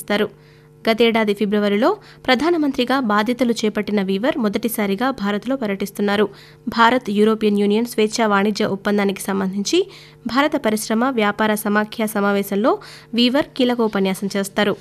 నిర్వహిస్తారు గతేడాది ఫిబ్రవరిలో ప్రధానమంత్రిగా బాధ్యతలు చేపట్టిన వీవర్ మొదటిసారిగా భారత్లో పర్యటిస్తున్నారు భారత్ యూరోపియన్ యూనియన్ స్వేచ్ఛా వాణిజ్య ఒప్పందానికి సంబంధించి భారత పరిశ్రమ వ్యాపార సమాఖ్య సమావేశంలో వీవర్ కీలక ఉపన్యాసం చేస్తారు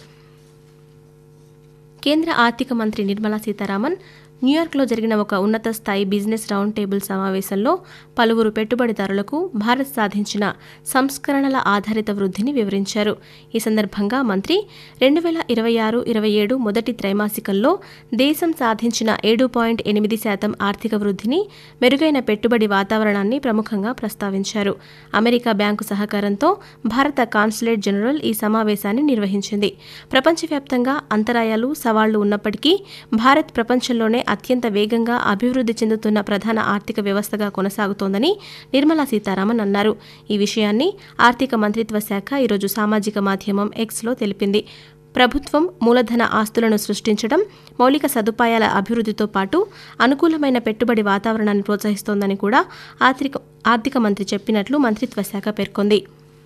కేంద్ర ఆర్థిక మంత్రి నిర్మలా సీతారామన్ న్యూయార్క్లో జరిగిన ఒక ఉన్నత స్థాయి బిజినెస్ రౌండ్ టేబుల్ సమావేశంలో పలువురు పెట్టుబడిదారులకు భారత్ సాధించిన సంస్కరణల ఆధారిత వృద్ధిని వివరించారు ఈ సందర్భంగా మంత్రి రెండు వేల ఇరవై ఆరు ఇరవై ఏడు మొదటి త్రైమాసికంలో దేశం సాధించిన ఏడు పాయింట్ ఎనిమిది శాతం ఆర్థిక వృద్ధిని మెరుగైన పెట్టుబడి వాతావరణాన్ని ప్రముఖంగా ప్రస్తావించారు అమెరికా బ్యాంకు సహకారంతో భారత కాన్సులేట్ జనరల్ ఈ సమావేశాన్ని నిర్వహించింది ప్రపంచవ్యాప్తంగా అంతరాయాలు సవాళ్లు ఉన్నప్పటికీ భారత్ ప్రపంచంలోనే అత్యంత వేగంగా అభివృద్ధి చెందుతున్న ప్రధాన ఆర్థిక వ్యవస్థగా కొనసాగుతోందని నిర్మలా సీతారామన్ అన్నారు ఈ విషయాన్ని ఆర్థిక మంత్రిత్వ శాఖ ఈరోజు సామాజిక మాధ్యమం ఎక్స్లో తెలిపింది ప్రభుత్వం మూలధన ఆస్తులను సృష్టించడం మౌలిక సదుపాయాల అభివృద్ధితో పాటు అనుకూలమైన పెట్టుబడి వాతావరణాన్ని ప్రోత్సహిస్తోందని కూడా ఆర్థిక ఆర్థిక మంత్రి చెప్పినట్లు మంత్రిత్వ శాఖ పేర్కొంది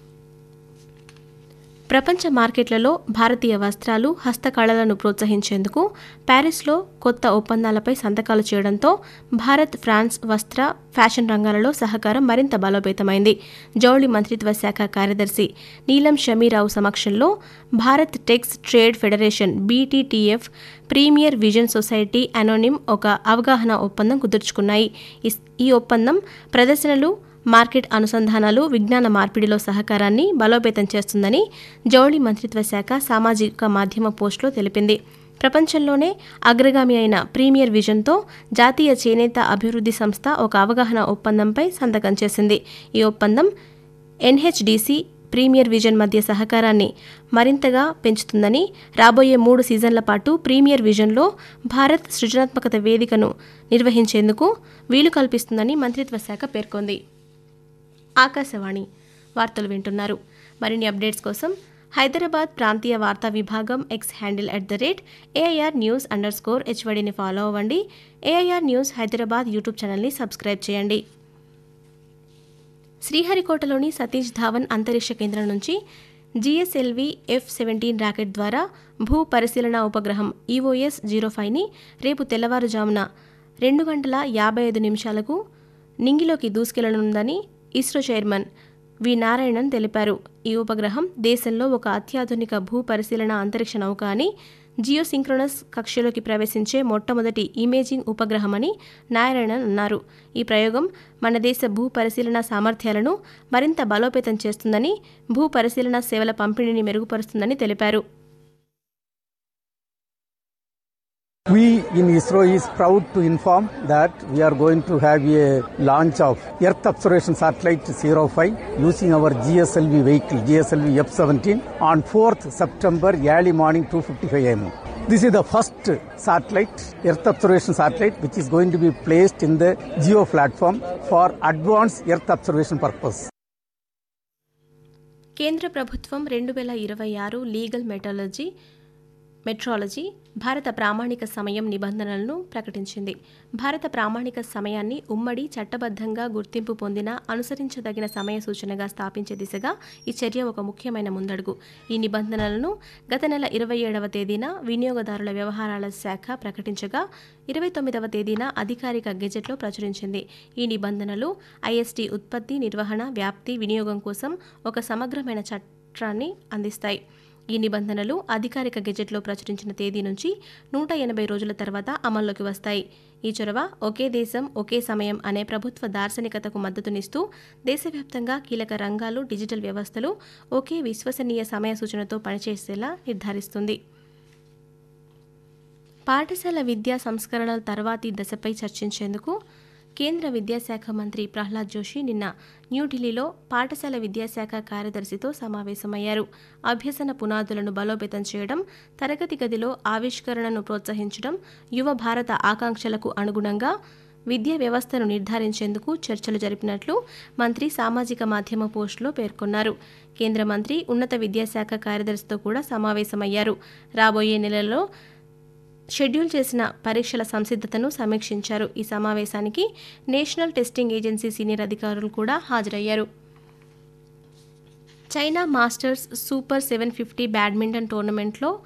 ప్రపంచ మార్కెట్లలో భారతీయ వస్త్రాలు హస్తకళలను ప్రోత్సహించేందుకు ప్యారిస్లో కొత్త ఒప్పందాలపై సంతకాలు చేయడంతో భారత్ ఫ్రాన్స్ వస్త్ర ఫ్యాషన్ రంగాలలో సహకారం మరింత బలోపేతమైంది జౌళి మంత్రిత్వ శాఖ కార్యదర్శి నీలం షమీరావు సమక్షంలో Bharat tex trade federation BTTF premier vision society అనోనిమ్ ఒక అవగాహన ఒప్పందం కుదుర్చుకున్నాయి ఈ ఒప్పందం ప్రదర్శనలు మార్కెట్ అనుసంధానాలు విజ్ఞాన మార్పిడిలో సహకారాన్ని బలోపేతం చేస్తుందని జౌళి మంత్రిత్వ శాఖ సామాజిక మాధ్యమ పోస్టులో తెలిపింది ప్రపంచంలోనే అగ్రగామి అయిన ప్రీమియర్ విజన్తో జాతీయ చేనేత అభివృద్ధి సంస్థ ఒక అవగాహన ఒప్పందంపై సంతకం చేసింది ఈ ఒప్పందం ఎన్హెచ్డిసి ప్రీమియర్ విజన్ మధ్య సహకారాన్ని మరింతగా పెంచుతుందని రాబోయే మూడు సీజన్ల పాటు ప్రీమియర్ విజన్లో భారత్ సృజనాత్మకత వేదికను నిర్వహించేందుకు వీలు కల్పిస్తుందని మంత్రిత్వ శాఖ పేర్కొంది ఆకాశవాణి వార్తలు వింటున్నారు మరిన్ని అప్డేట్స్ కోసం హైదరాబాద్ ప్రాంతీయ వార్తా విభాగం X handle at the rate AIR news underscore స్కోర్ హెచ్వడిని ఫాలో అవ్వండి ఏఐఆర్ న్యూస్ హైదరాబాద్ యూట్యూబ్ ఛానల్ని సబ్స్క్రైబ్ చేయండి శ్రీహరికోటలోని సతీష్ ధావన్ అంతరిక్ష కేంద్రం నుంచి జిఎస్ఎల్వి ఎఫ్ సెవెంటీన్ రాకెట్ ద్వారా భూ పరిశీలన ఉపగ్రహం ఈఓఎస్ జీరో ఫైవ్ని రేపు తెల్లవారుజామున రెండు గంటల యాభై ఐదు నిమిషాలకు నింగిలోకి దూసుకెళ్లనుందని ఇస్రో చైర్మన్ వి నారాయణన్ తెలిపారు ఈ ఉపగ్రహం దేశంలో ఒక అత్యాధునిక భూ పరిశీలన అంతరిక్ష నౌక అని జియోసింక్రోనస్ కక్షలోకి ప్రవేశించే మొట్టమొదటి ఇమేజింగ్ ఉపగ్రహమని నారాయణన్ అన్నారు ఈ ప్రయోగం మన దేశ భూ పరిశీలన సామర్థ్యాలను మరింత బలోపేతం చేస్తుందని భూ పరిశీలన సేవల పంపిణీని మెరుగుపరుస్తుందని తెలిపారు We in ISRO is proud to inform that we are going to have a launch of Earth Observation Satellite 05 using our GSLV vehicle, GSLV F-17 on 4th September early morning 2.55 am. This is the first satellite, Earth Observation Satellite, which is going to be placed in the GEO platform for advanced Earth observation purpose. కేంద్ర ప్రభుత్వం రెండు వేల ఇరవై ఆరు legal మెటాలజీ metrology భారత ప్రామాణిక సమయం నిబంధనలను ప్రకటించింది భారత ప్రామాణిక సమయాన్ని ఉమ్మడి చట్టబద్ధంగా గుర్తింపు పొందిన అనుసరించదగిన సమయ సూచనగా స్థాపించే దిశగా ఈ చర్య ఒక ముఖ్యమైన ముందడుగు ఈ నిబంధనలను గత నెల ఇరవై ఏడవ తేదీన వినియోగదారుల వ్యవహారాల శాఖ ప్రకటించగా ఇరవై తొమ్మిదవ తేదీన అధికారిక గెజెట్లో ప్రచురించింది ఈ నిబంధనలు ఐఎస్టీ ఉత్పత్తి నిర్వహణ వ్యాప్తి వినియోగం కోసం ఒక సమగ్రమైన చట్టాన్ని అందిస్తాయి ఈ నిబంధనలు అధికారిక గెజెట్లో ప్రచురించిన తేదీ నుంచి నూట ఎనభై రోజుల తర్వాత అమల్లోకి వస్తాయి ఈ చొరవ ఒకే దేశం ఒకే సమయం అనే ప్రభుత్వ దార్శనికతకు మద్దతునిస్తూ దేశవ్యాప్తంగా కీలక రంగాలు డిజిటల్ వ్యవస్థలు ఒకే విశ్వసనీయ సమయ సూచనతో పనిచేసేలా నిర్ధారిస్తుంది పాఠశాల విద్యా సంస్కరణల తర్వాతి దశపై చర్చించేందుకు కేంద్ర విద్యాశాఖ మంత్రి ప్రహ్లాద్ జోషి నిన్న న్యూఢిల్లీలో పాఠశాల విద్యాశాఖ కార్యదర్శితో సమావేశమయ్యారు అభ్యసన పునాదులను బలోపేతం చేయడం తరగతి గదిలో ఆవిష్కరణను ప్రోత్సహించడం యువ భారత ఆకాంక్షలకు అనుగుణంగా విద్యా వ్యవస్థను నిర్ధారించేందుకు చర్చలు జరిపినట్లు మంత్రి సామాజిక మాధ్యమ పోస్టులో పేర్కొన్నారు కేంద్ర మంత్రి ఉన్నత విద్యాశాఖ కార్యదర్శితో కూడా సమావేశమయ్యారు రాబోయే నెలలో షెడ్యూల్ చేసిన పరీక్షల సంసిద్ధతను సమీక్షించారు ఈ సమావేశానికి నేషనల్ టెస్టింగ్ ఏజెన్సీ సీనియర్ అధికారులు కూడా హాజరయ్యారు China masters super seven fifty badminton టోర్నమెంట్లో